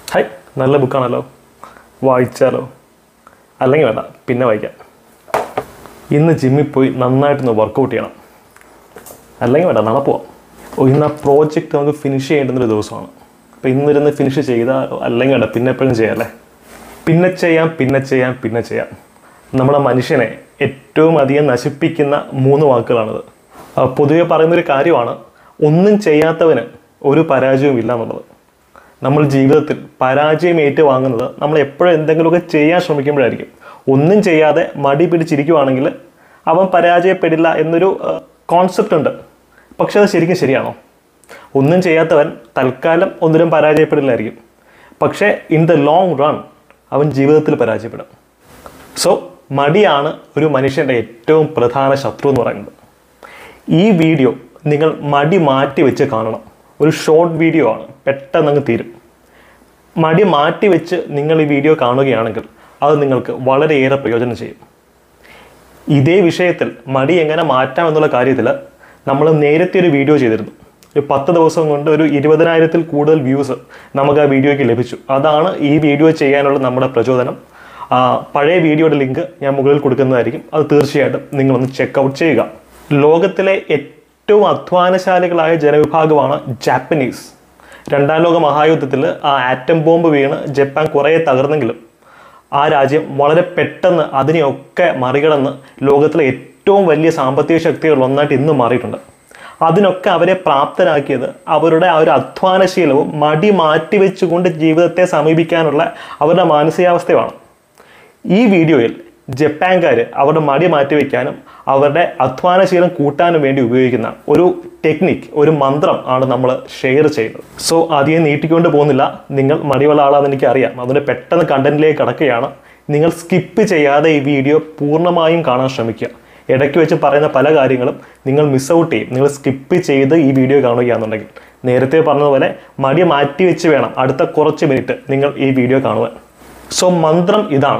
high നല്ല ബുക്കാണല്ലോ വായിച്ചാലോ അല്ലെങ്കിൽ വേണ്ട പിന്നെ വായിക്കാം ഇന്ന് ജിമ്മിൽ പോയി നന്നായിട്ടൊന്ന് വർക്കൗട്ട് ചെയ്യണം അല്ലെങ്കിൽ വേണ്ട നാളെ പോവാം ഓ ഇന്ന് ആ പ്രോജക്റ്റ് നമുക്ക് ഫിനിഷ് ചെയ്യേണ്ടുന്നൊരു ദിവസമാണ് അപ്പോൾ ഇന്നിരുന്ന് ഫിനിഷ് ചെയ്താലോ അല്ലെങ്കിൽ വേണ്ട പിന്നെ എപ്പോഴും ചെയ്യാമല്ലേ പിന്നെ ചെയ്യാം പിന്നെ ചെയ്യാം പിന്നെ ചെയ്യാം നമ്മുടെ മനുഷ്യനെ ഏറ്റവും അധികം നശിപ്പിക്കുന്ന മൂന്ന് വാക്കുകളാണിത് ആ, പൊതുവെ പറയുന്നൊരു കാര്യമാണ് ഒന്നും ചെയ്യാത്തവന് ഒരു പരാജയവും ഇല്ല എന്നുള്ളത് നമ്മൾ ജീവിതത്തിൽ പരാജയം ഏറ്റുവാങ്ങുന്നത് നമ്മൾ എപ്പോഴും എന്തെങ്കിലുമൊക്കെ ചെയ്യാൻ ശ്രമിക്കുമ്പോഴായിരിക്കും ഒന്നും ചെയ്യാതെ മടി പിടിച്ചിരിക്കുവാണെങ്കിൽ അവൻ പരാജയപ്പെടില്ല എന്നൊരു കോൺസെപ്റ്റ് ഉണ്ട് പക്ഷെ അത് ശരിക്കും ശരിയാണോ ഒന്നും ചെയ്യാത്തവൻ തൽക്കാലം ഒന്നിലും പരാജയപ്പെടില്ലായിരിക്കും പക്ഷേ ഇൻ ദ ലോങ് റൺ അവൻ ജീവിതത്തിൽ പരാജയപ്പെടും സോ മടിയാണ് ഒരു മനുഷ്യൻ്റെ ഏറ്റവും പ്രധാന ശത്രു എന്ന് പറയുന്നത് ഈ വീഡിയോ നിങ്ങൾ മടി മാറ്റി വെച്ച് കാണണം ഒരു ഷോർട്ട് വീഡിയോ ആണ് പെട്ടെന്ന് അങ്ങ് തീരും മടി മാറ്റി വെച്ച് നിങ്ങൾ ഈ വീഡിയോ കാണുകയാണെങ്കിൽ അത് നിങ്ങൾക്ക് വളരെയേറെ പ്രയോജനം ചെയ്യും ഇതേ വിഷയത്തിൽ മടി എങ്ങനെ മാറ്റാം എന്നുള്ള കാര്യത്തിൽ നമ്മൾ നേരത്തെ ഒരു വീഡിയോ ചെയ്തിരുന്നു ഒരു പത്ത് ദിവസം കൊണ്ട് ഒരു ഇരുപതിനായിരത്തിൽ കൂടുതൽ വ്യൂസ് നമുക്ക് ആ വീഡിയോയ്ക്ക് ലഭിച്ചു അതാണ് ഈ വീഡിയോ ചെയ്യാനുള്ള നമ്മുടെ പ്രചോദനം ആ, പഴയ വീഡിയോയുടെ ലിങ്ക് ഞാൻ മുകളിൽ കൊടുക്കുന്നതായിരിക്കും അത് തീർച്ചയായിട്ടും നിങ്ങളൊന്ന് ചെക്കൗട്ട് ചെയ്യുക ലോകത്തിലെ ഏറ്റവും അധ്വാനശാലികളായ ജനവിഭാഗമാണ് ജാപ്പനീസ് രണ്ടാം ലോക മഹായുദ്ധത്തിൽ ആ ആറ്റം ബോംബ് വീണ് ജപ്പാൻ കുറേ തകർന്നെങ്കിലും ആ രാജ്യം വളരെ പെട്ടെന്ന് അതിനെയൊക്കെ മറികടന്ന് ലോകത്തിലെ ഏറ്റവും വലിയ സാമ്പത്തിക ശക്തികളിൽ ഒന്നായിട്ട് ഇന്ന് മാറിയിട്ടുണ്ട് അതിനൊക്കെ അവരെ പ്രാപ്തരാക്കിയത് അവരുടെ ആ ഒരു അധ്വാനശീലവും മടി മാറ്റിവെച്ചുകൊണ്ട് ജീവിതത്തെ സമീപിക്കാനുള്ള അവരുടെ മാനസികാവസ്ഥയുമാണ് ഈ വീഡിയോയിൽ ജപ്പാൻകാർ അവരുടെ മടി മാറ്റിവെക്കാനും അവരുടെ അധ്വാനശീലം കൂട്ടാനും വേണ്ടി ഉപയോഗിക്കുന്ന ഒരു ടെക്നിക് ഒരു മന്ത്രം ആണ് നമ്മൾ ഷെയർ ചെയ്യുന്നത് സോ അധികം നീട്ടിക്കൊണ്ട് പോകുന്നില്ല നിങ്ങൾ മടിയുള്ള ആളാണെന്ന് എനിക്കറിയാം അതുകൊണ്ട് പെട്ടെന്ന് കണ്ടന്റിലേക്ക് കടക്കുകയാണ് നിങ്ങൾ സ്കിപ്പ് ചെയ്യാതെ ഈ വീഡിയോ പൂർണ്ണമായും കാണാൻ ശ്രമിക്കുക ഇടയ്ക്ക് വെച്ച് പറയുന്ന പല കാര്യങ്ങളും നിങ്ങൾ മിസ് ഔട്ട് ചെയ്യും നിങ്ങൾ സ്കിപ്പ് ചെയ്ത് ഈ വീഡിയോ കാണുകയാണെന്നുണ്ടെങ്കിൽ നേരത്തെ പറഞ്ഞതുപോലെ മടി മാറ്റി വെച്ച് വേണം അടുത്ത കുറച്ച് മിനിറ്റ് നിങ്ങൾ ഈ വീഡിയോ കാണുവാൻ സോ മന്ത്രം ഇതാണ്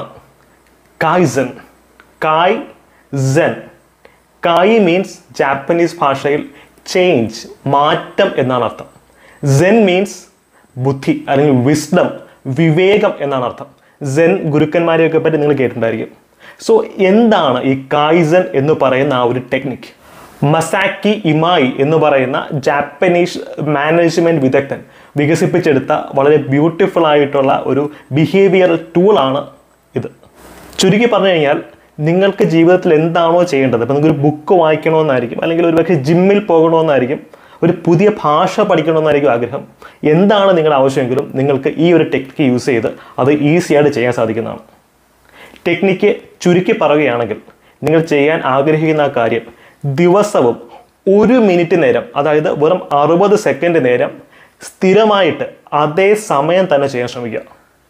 കായ്സൻ കായ് സെൻ കായ് മീൻസ് ജാപ്പനീസ് ഭാഷയിൽ ചേഞ്ച് മാറ്റം എന്നാണ് അർത്ഥം സെൻ മീൻസ് ബുദ്ധി അല്ലെങ്കിൽ വിസ്ഡം വിവേകം എന്നാണ് അർത്ഥം സെൻ ഗുരുക്കന്മാരെയൊക്കെ പറ്റി നിങ്ങൾ കേട്ടിട്ടുണ്ടായിരിക്കും സോ എന്താണ് ഈ കായ്സൻ എന്ന് പറയുന്ന ആ ഒരു ടെക്നിക് മസാക്കി ഇമായി എന്ന് പറയുന്ന ജാപ്പനീസ് മാനേജ്മെന്റ് വിദഗ്ധൻ വികസിപ്പിച്ചെടുത്ത വളരെ ബ്യൂട്ടിഫുൾ ആയിട്ടുള്ള ഒരു ബിഹേവിയറൽ ടൂളാണ് ഇത് ചുരുക്കി പറഞ്ഞു കഴിഞ്ഞാൽ നിങ്ങൾക്ക് ജീവിതത്തിൽ എന്താണോ ചെയ്യേണ്ടത് ഇപ്പം നിങ്ങൾക്ക് ഒരു ബുക്ക് വായിക്കണമെന്നായിരിക്കും അല്ലെങ്കിൽ ഒരു പക്ഷേ ജിമ്മിൽ പോകണമെന്നായിരിക്കും ഒരു പുതിയ ഭാഷ പഠിക്കണമെന്നായിരിക്കും ആഗ്രഹം എന്താണ് നിങ്ങളുടെ ആവശ്യമെങ്കിലും നിങ്ങൾക്ക് ഈ ഒരു ടെക്നിക്ക് യൂസ് ചെയ്ത് അത് ഈസിയായിട്ട് ചെയ്യാൻ സാധിക്കുന്നതാണ് ടെക്നിക്ക് ചുരുക്കി പറയുകയാണെങ്കിൽ നിങ്ങൾ ചെയ്യാൻ ആഗ്രഹിക്കുന്ന ആ കാര്യം ദിവസവും ഒരു മിനിറ്റ് നേരം അതായത് വെറും അറുപത് സെക്കൻഡ് നേരം സ്ഥിരമായിട്ട് അതേ സമയം തന്നെ ചെയ്യാൻ ശ്രമിക്കുക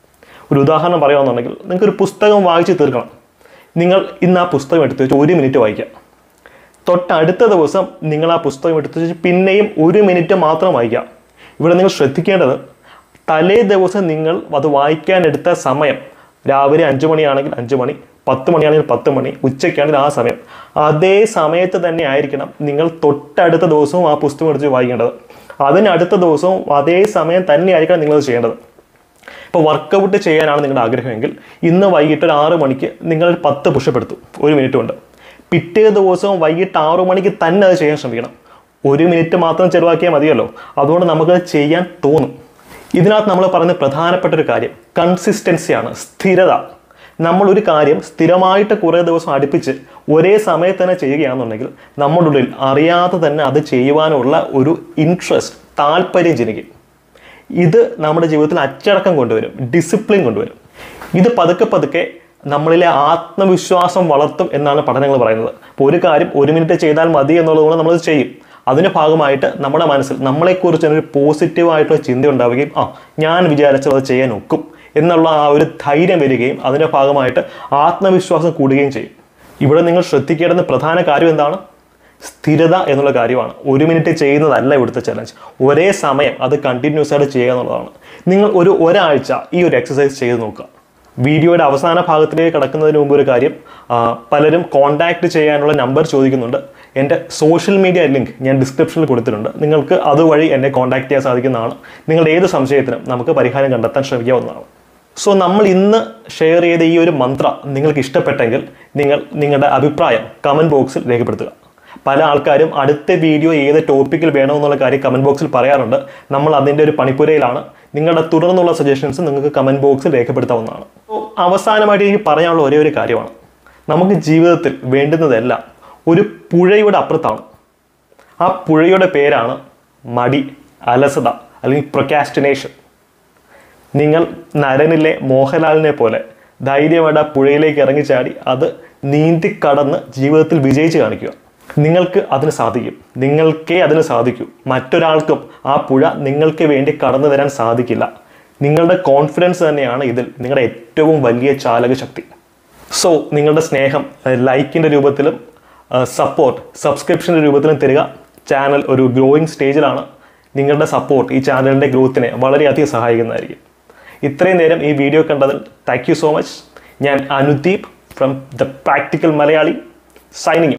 ഒരു ഉദാഹരണം പറയുകയാണെന്നുണ്ടെങ്കിൽ നിങ്ങൾക്ക് ഒരു പുസ്തകം വായിച്ച് തീർക്കണം നിങ്ങൾ ഇന്ന് ആ പുസ്തകം എടുത്ത് വെച്ച് ഒരു മിനിറ്റ് വായിക്കാം തൊട്ടടുത്ത ദിവസം നിങ്ങൾ ആ പുസ്തകം എടുത്ത് വെച്ച് പിന്നെയും ഒരു മിനിറ്റ് മാത്രം വായിക്കാം ഇവിടെ നിങ്ങൾ ശ്രദ്ധിക്കേണ്ടത് തലേ ദിവസം നിങ്ങൾ അത് വായിക്കാൻ എടുത്ത സമയം രാവിലെ അഞ്ച് മണിയാണെങ്കിൽ അഞ്ച് മണി പത്ത് മണിയാണെങ്കിൽ പത്ത് മണി ഉച്ചയ്ക്കാണെങ്കിൽ ആ സമയം അതേ സമയത്ത് തന്നെ ആയിരിക്കണം നിങ്ങൾ തൊട്ടടുത്ത ദിവസവും ആ പുസ്തകം എടുത്ത് വായിക്കേണ്ടത് അതിനടുത്ത ദിവസവും അതേ സമയം തന്നെ ആയിരിക്കണം നിങ്ങളത് ചെയ്യേണ്ടത് ഇപ്പോൾ വർക്കൗട്ട് ചെയ്യാനാണ് നിങ്ങളുടെ ആഗ്രഹമെങ്കിൽ ഇന്ന് വൈകിട്ട് ഒരു ആറ് മണിക്ക് നിങ്ങൾ ഒരു പത്ത് പുഷപ്പ് എടുത്തു ഒരു മിനിറ്റ് കൊണ്ട് പിറ്റേ ദിവസവും വൈകിട്ട് ആറു മണിക്ക് തന്നെ അത് ചെയ്യാൻ ശ്രമിക്കണം ഒരു മിനിറ്റ് മാത്രം ചെലവാക്കിയാൽ മതിയല്ലോ അതുകൊണ്ട് നമുക്കത് ചെയ്യാൻ തോന്നും ഇതിനകത്ത് നമ്മൾ പറയുന്ന പ്രധാനപ്പെട്ട ഒരു കാര്യം കൺസിസ്റ്റൻസിയാണ് സ്ഥിരത നമ്മൾ ഒരു കാര്യം സ്ഥിരമായിട്ട് കുറേ ദിവസം അടുപ്പിച്ച് ഒരേ സമയത്ത് തന്നെ ചെയ്യുകയാണെന്നുണ്ടെങ്കിൽ നമ്മുടെ ഉള്ളിൽ അറിയാതെ തന്നെ അത് ചെയ്യുവാനുള്ള ഒരു ഇൻട്രസ്റ്റ് താല്പര്യം ജനിക്കും ഇത് നമ്മുടെ ജീവിതത്തിൽ അച്ചടക്കം കൊണ്ടുവരും ഡിസിപ്ലിൻ കൊണ്ടുവരും ഇത് പതുക്കെ പതുക്കെ നമ്മളിലെ ആത്മവിശ്വാസം വളർത്തും എന്നാണ് പഠനങ്ങൾ പറയുന്നത് അപ്പോൾ ഒരു കാര്യം ഒരു മിനിറ്റ് ചെയ്താൽ മതി എന്നുള്ളതുകൊണ്ട് നമ്മളത് ചെയ്യും അതിൻ്റെ ഭാഗമായിട്ട് നമ്മുടെ മനസ്സിൽ നമ്മളെക്കുറിച്ച് ഒരു പോസിറ്റീവായിട്ടുള്ള ചിന്ത ഉണ്ടാവുകയും ആ ഞാൻ വിചാരിച്ചത് അത് ചെയ്യാൻ ഒക്കും എന്നുള്ള ആ ഒരു ധൈര്യം വരികയും അതിൻ്റെ ഭാഗമായിട്ട് ആത്മവിശ്വാസം കൂടുകയും ചെയ്യും ഇവിടെ നിങ്ങൾ ശ്രദ്ധിക്കേണ്ടുന്ന പ്രധാന കാര്യം എന്താണ് സ്ഥിരത എന്നുള്ള കാര്യമാണ് ഒരു മിനിറ്റ് ചെയ്യുന്നതല്ല ഇവിടുത്തെ ചലഞ്ച് ഒരേ സമയം അത് കണ്ടിന്യൂസ് ആയിട്ട് ചെയ്യുക എന്നുള്ളതാണ് നിങ്ങൾ ഒരു ഒരാഴ്ച ഈ ഒരു എക്സസൈസ് ചെയ്ത് നോക്കുക വീഡിയോയുടെ അവസാന ഭാഗത്തിലേക്ക് കടക്കുന്നതിന് മുമ്പ് ഒരു കാര്യം ആ, പലരും കോണ്ടാക്ട് ചെയ്യാനുള്ള നമ്പർ ചോദിക്കുന്നുണ്ട് എൻ്റെ സോഷ്യൽ മീഡിയ ലിങ്ക് ഞാൻ ഡിസ്ക്രിപ്ഷനിൽ കൊടുത്തിട്ടുണ്ട് നിങ്ങൾക്ക് അതുവഴി എന്നെ കോൺടാക്ട് ചെയ്യാൻ സാധിക്കുന്നതാണ് നിങ്ങളുടെ ഏത് സംശയത്തിനും നമുക്ക് പരിഹാരം കണ്ടെത്താൻ ശ്രമിക്കാവുന്നതാണ് സോ നമ്മൾ ഇന്ന് ഷെയർ ചെയ്ത ഈ ഒരു മന്ത്ര നിങ്ങൾക്ക് ഇഷ്ടപ്പെട്ടെങ്കിൽ നിങ്ങൾ നിങ്ങളുടെ അഭിപ്രായം കമൻറ്റ് ബോക്സിൽ രേഖപ്പെടുത്തുക പല ആൾക്കാരും അടുത്ത വീഡിയോ ഏത് ടോപ്പിക്കിൽ വേണമെന്നുള്ള കാര്യം കമൻറ്റ് ബോക്സിൽ പറയാറുണ്ട് നമ്മൾ അതിൻ്റെ ഒരു പണിപ്പുരയിലാണ് നിങ്ങളുടെ തുടർന്നുള്ള സജഷൻസ് നിങ്ങൾക്ക് കമൻറ്റ് ബോക്സിൽ രേഖപ്പെടുത്താവുന്നതാണ് So, അവസാനമായിട്ട് എനിക്ക് പറയാനുള്ള ഒരേ ഒരു കാര്യമാണ് നമുക്ക് ജീവിതത്തിൽ വേണ്ടുന്നതെല്ലാം ഒരു പുഴയുടെ അപ്പുറത്താണ് ആ പുഴയുടെ പേരാണ് മടി അലസത അല്ലെങ്കിൽ പ്രൊക്കാസ്റ്റിനേഷൻ നിങ്ങൾ നരനിലെ മോഹൻലാലിനെ പോലെ ധൈര്യമായിട്ട് ആ പുഴയിലേക്ക് ഇറങ്ങിച്ചാടി അത് നീന്തി കടന്ന് ജീവിതത്തിൽ വിജയിച്ച് കാണിക്കുക നിങ്ങൾക്ക് അതിന് സാധിക്കും നിങ്ങൾക്കേ അതിന് സാധിക്കൂ മറ്റൊരാൾക്കും ആ പുഴ നിങ്ങൾക്ക് വേണ്ടി കടന്നു വരാൻ സാധിക്കില്ല നിങ്ങളുടെ കോൺഫിഡൻസ് തന്നെയാണ് ഇതിൽ നിങ്ങളുടെ ഏറ്റവും വലിയ ചാലക ശക്തി സോ നിങ്ങളുടെ സ്നേഹം ലൈക്കിൻ്റെ രൂപത്തിലും സപ്പോർട്ട് സബ്സ്ക്രിപ്ഷൻ്റെ രൂപത്തിലും തരിക ചാനൽ ഒരു ഗ്രോയിങ് സ്റ്റേജിലാണ് നിങ്ങളുടെ സപ്പോർട്ട് ഈ ചാനലിൻ്റെ ഗ്രോത്തിനെ വളരെയധികം സഹായിക്കുന്നതായിരിക്കും ഇത്രയും നേരം ഈ വീഡിയോ കണ്ടതിൽ താങ്ക് യു സോ മച്ച് ഞാൻ Anudeep from the practical Malayali signing